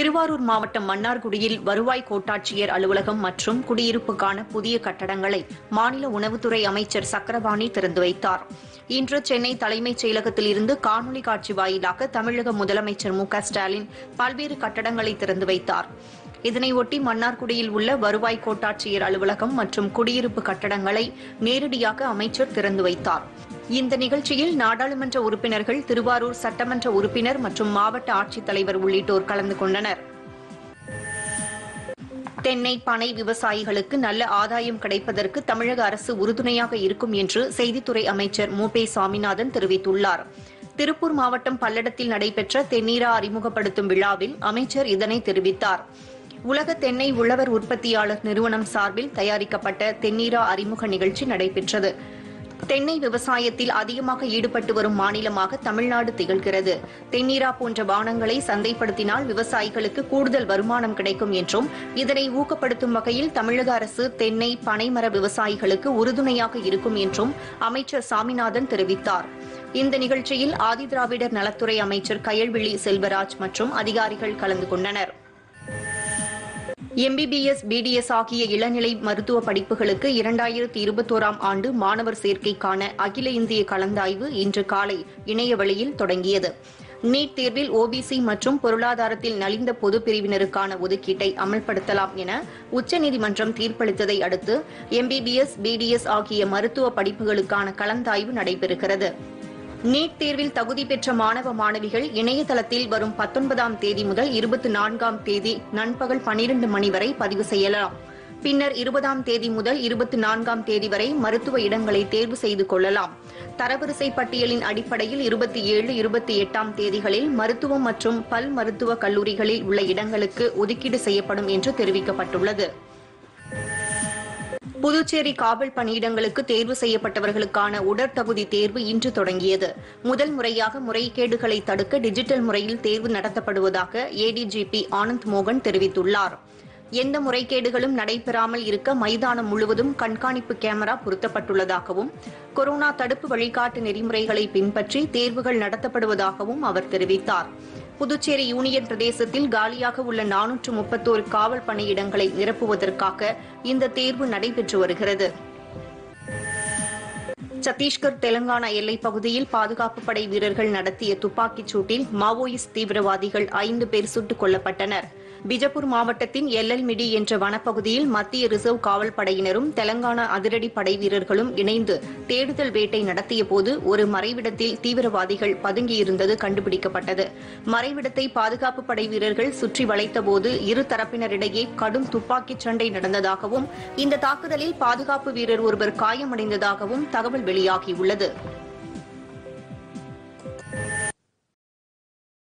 திருவாரூர் மாவட்டம் மன்னார்குடியில் வருவாய் கோட்டாட்சியர் அலுவலகம் மற்றும் குடியிருப்புக்கான புதிய கட்டடங்களை மாநில உணவுத்துறை அமைச்சர் சக்கரபாணி திறந்து வைத்தார் இன்று சென்னை தலைமைச் செயலகத்தில் இருந்து காணொலி காட்சி வாயிலாக தமிழக முதலமைச்சர் மு க ஸ்டாலின் பல்வேறு கட்டடங்களை திறந்து வைத்தார் இதனையொட்டி மன்னார்குடியில் உள்ள வருவாய் கோட்டாட்சியர் அலுவலகம் மற்றும் குடியிருப்பு கட்டடங்களை நேரடியாக அமைச்சர் திறந்து வைத்தார் இந்த நிகழ்ச்சியில் நாடாளுமன்ற உறுப்பினர்கள் திருவாரூர் சட்டமன்ற உறுப்பினர் மற்றும் மாவட்ட ஆட்சித்தலைவர் உள்ளிட்டோர் கலந்து கொண்டனர் தென்னை பனை விவசாயிகளுக்கு நல்ல ஆதாயம் கிடைப்பதற்கு தமிழக அரசு உறுதுணையாக இருக்கும் என்று செய்தித்துறை அமைச்சர் மு பே சாமிநாதன் தெரிவித்துள்ளார் திருப்பூர் மாவட்டம் பல்லடத்தில் நடைபெற்ற தென்னீரா அறிமுகப்படுத்தும் விழாவில் அமைச்சர் இதனை தெரிவித்தார் உலக தென்னை உழவர் உற்பத்தியாளர் நிறுவனம் சார்பில் தயாரிக்கப்பட்ட தென்னீரா அறிமுக நிகழ்ச்சி நடைபெற்றது தென்னை விவசாயத்தில் அதிகமாக ஈடுபட்டு வரும் மாநிலமாக தமிழ்நாடு திகழ்கிறது தென்னீரா போன்ற பானங்களை சந்தைப்படுத்தினால் விவசாயிகளுக்கு கூடுதல் வருமானம் கிடைக்கும் என்றும் இதனை ஊக்கப்படுத்தும் வகையில் தமிழக அரசு தென்னை பனைமர விவசாயிகளுக்கு உறுதுணையாக இருக்கும் என்றும் அமைச்சர் சாமிநாதன் தெரிவித்தார் இந்த நிகழ்ச்சியில் ஆதிதிராவிடர் நலத்துறை அமைச்சர் கயல்விழி செல்வராஜ் மற்றும் அதிகாரிகள் கலந்து கொண்டனர் எம்பிபிஎஸ் பிடிஎஸ் ஆகிய இளநிலை மருத்துவ படிப்புகளுக்கு இரண்டாயிரத்தி இருபத்தோராம் ஆண்டு மாணவர் சேர்க்கைக்கான அகில இந்திய கலந்தாய்வு இன்று காலை இணைய வழியில் தொடங்கியது நீட் தேர்வில் ஓபிசி மற்றும் பொருளாதாரத்தில் நலிந்த பொது பிரிவினருக்கான ஒதுக்கீட்டை அமல்படுத்தலாம் என உச்சநீதிமன்றம் தீர்ப்பளித்ததை அடுத்து எம்பிபிஎஸ் பிடிஎஸ் ஆகிய மருத்துவ படிப்புகளுக்கான கலந்தாய்வு நடைபெறுகிறது நீட் தேர்வில் தகுதி பெற்ற மாணவ மாணவிகள் இணையதளத்தில் வரும் பத்தொன்பதாம் தேதி முதல் இருபத்தி நான்காம் தேதி நண்பகல் பனிரண்டு மணி வரை பதிவு செய்யலாம் பின்னர் இருபதாம் தேதி முதல் இருபத்தி நான்காம் தேதி வரை மருத்துவ இடங்களை தேர்வு செய்து கொள்ளலாம் தரவரிசை பட்டியலின் அடிப்படையில் இருபத்தி ஏழு இருபத்தி எட்டாம் தேதிகளில் மருத்துவம் மற்றும் பல் மருத்துவ கல்லூரிகளில் உள்ள இடங்களுக்கு ஒதுக்கீடு செய்யப்படும் என்று தெரிவிக்கப்பட்டுள்ளது புதுச்சேரி காவல் பணியிடங்களுக்கு தேர்வு செய்யப்பட்டவர்களுக்கான உடற்தகுதி தேர்வு இன்று தொடங்கியது முதல் முறையாக முறைகேடுகளை தடுக்க டிஜிட்டல் முறையில் தேர்வு நடத்தப்படுவதாக ஏடிஜிபி ஆனந்த் மோகன் தெரிவித்துள்ளார் எந்த முறைகேடுகளும் நடைபெறாமல் இருக்க மைதானம் முழுவதும் கண்காணிப்பு கேமரா பொருத்தப்பட்டுள்ளதாகவும் கொரோனா தடுப்பு வழிகாட்டு நெறிமுறைகளை பின்பற்றி தேர்வுகள் நடத்தப்படுவதாகவும் அவர் தெரிவித்தார் புதுச்சேரி யூனியன் பிரதேசத்தில் காலியாக உள்ள நானூற்று முப்பத்தோரு காவல் பணியிடங்களை நிரப்புவதற்காக இந்த தேர்வு நடைபெற்று வருகிறது சத்தீஸ்கர் தெலங்கானா எல்லைப் பகுதியில் பாதுகாப்பு படை வீரர்கள் நடத்திய துப்பாக்கிச் சூட்டில் மாவோயிஸ்ட் தீவிரவாதிகள் ஐந்து பேர் சுட்டுக் கொல்லப்பட்டனர் பிஜப்பூர் மாவட்டத்தின் எல்எல்மிடி என்ற வனப்பகுதியில் மத்திய ரிசர்வ் காவல் படையினரும் தெலங்கானா அதிரடி படை வீரர்களும் இணைந்து தேடுதல் வேட்டை நடத்திய போது ஒரு மறைவிடத்தில் தீவிரவாதிகள் பதுங்கியிருந்தது கண்டுபிடிக்கப்பட்டது மறைவிடத்தை பாதுகாப்பு படை வீரர்கள் சுற்றி வளைத்தபோது இரு தரப்பினரிடையே கடும் துப்பாக்கிச் சண்டை நடந்ததாகவும் இந்த தாக்குதலில் பாதுகாப்பு வீரர் ஒருவர் காயமடைந்ததாகவும் தகவல் வெளியாகியுள்ளது